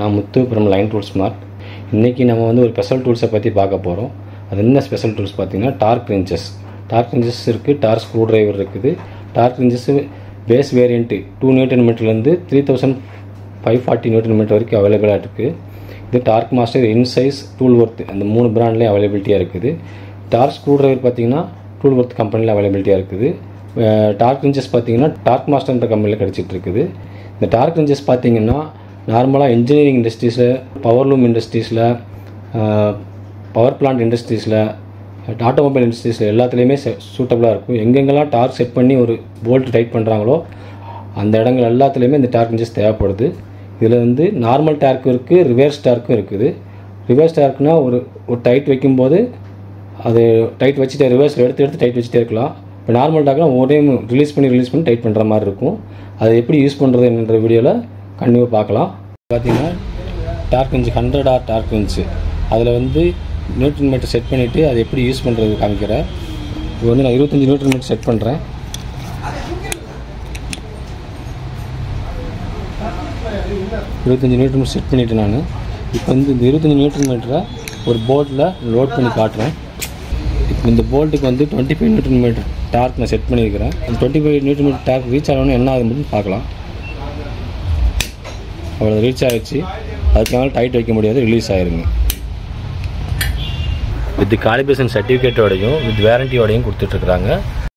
நான் Muthu from line tool smart இன்றைக்கி நம்ம வந்து ஒரு ஸ்பெஷல் டூல்ஸை பற்றி பார்க்க போகிறோம் அது என்ன ஸ்பெஷல் டூல்ஸ் பார்த்தீங்கன்னா டார்க் ரெஞ்சஸ் டார்க் ரெஞ்சஸ் இருக்குது டார்க் ஸ்க்ரூ டிரைவர் இருக்குது torque wrenches base variant two newton மீட்டர்லேருந்து three thousand five forty newton metre வரைக்கும் அவைலபிளாக இருக்குது இது Torque Master Insize Tool Worth அந்த மூணு பிராண்ட்லேயும் அவைலபிலிட்டியாக இருக்குது டார்க் ஸ்க்ரூ டிரைவர் பார்த்தீங்கன்னா டூல் ஒர்த் கம்பெனியில் அவைலபிலிட்டியாக இருக்குது டார்க் ரெஞ்சஸ் பார்த்தீங்கன்னா டார்க் மாஸ்டர்ன்ற கம்பெனியில் கிடச்சிட்டு இருக்குது இந்த டார்க் ரெஞ்சஸ் பார்த்தீங்கன்னா நார்மலாக இன்ஜினியரிங் இண்டஸ்ட்ரீஸில் பவர்லூம் இண்டஸ்ட்ரீஸில் பவர் பிளான்ட் இண்டஸ்ட்ரீஸில் ஆட்டோமொபைல் இண்டஸ்ட்ரீஸில் எல்லாத்துலேயுமே சூட்டபுளாக இருக்கும் எங்கெங்கெல்லாம் டார்க் செட் பண்ணி ஒரு போல்ட் டைட் பண்ணுறாங்களோ அந்த இடங்கள் எல்லாத்துலேயுமே இந்த டார்க் ரெஞ்சஸ் தேவைப்படுது இதில் வந்து நார்மல் டார்க்கும் இருக்குது ரிவர்ஸ் டார்க்கும் இருக்குது ரிவர்ஸ் டார்க்னா ஒரு ஒரு டைட் வைக்கும்போது அது டைட் வச்சுட்டு ரிவர்ஸில் எடுத்து எடுத்து டைட் வச்சுட்டே இருக்கலாம் இப்போ நார்மல் டாக்னா ஒரே ரிலீஸ் பண்ணி ரிலீஸ் பண்ணி டைட் பண்ணுற மாதிரி இருக்கும் அதை எப்படி யூஸ் பண்ணுறது என்ற வீடியோவில் கண்டிப்பாக பார்க்கலாம் பார்த்தீங்கன்னா torque inch hundred or torque inch அதில் வந்து நியூட்ரன் மீட்டர் செட் பண்ணிவிட்டு அதை எப்படி யூஸ் பண்ணுறது காமிக்கிறேன் இப்போ வந்து நான் இருபத்தஞ்சி நியூட்ரன் மீட்டர் செட் பண்ணுறேன் இருபத்தஞ்சி நியூட்ரன் மீட்டர் செட் பண்ணிவிட்டு நான் இப்போ வந்து இந்த இருபத்தஞ்சி நியூட்ரன் மீட்டரை ஒரு போர்ட்டில் லோட் பண்ணி காட்டுறேன் இப்போ இந்த போல்ட்டுக்கு வந்து twenty five newton metre torque நான் செட் பண்ணியிருக்கிறேன் அந்த twenty five newton metre torque reach ஆகணும்னு என்ன ஆகுதுன்னு பார்க்கலாம் அவ்வளோ ரீச் ஆகிடுச்சு அதுக்கு மேலே டைட் வைக்க முடியாது ரிலீஸ் ஆயிருங்க வித் காலிபேஷன் சர்டிஃபிகேட்டோடையும் வித் வேரண்டியோடையும் கொடுத்துட்ருக்குறாங்க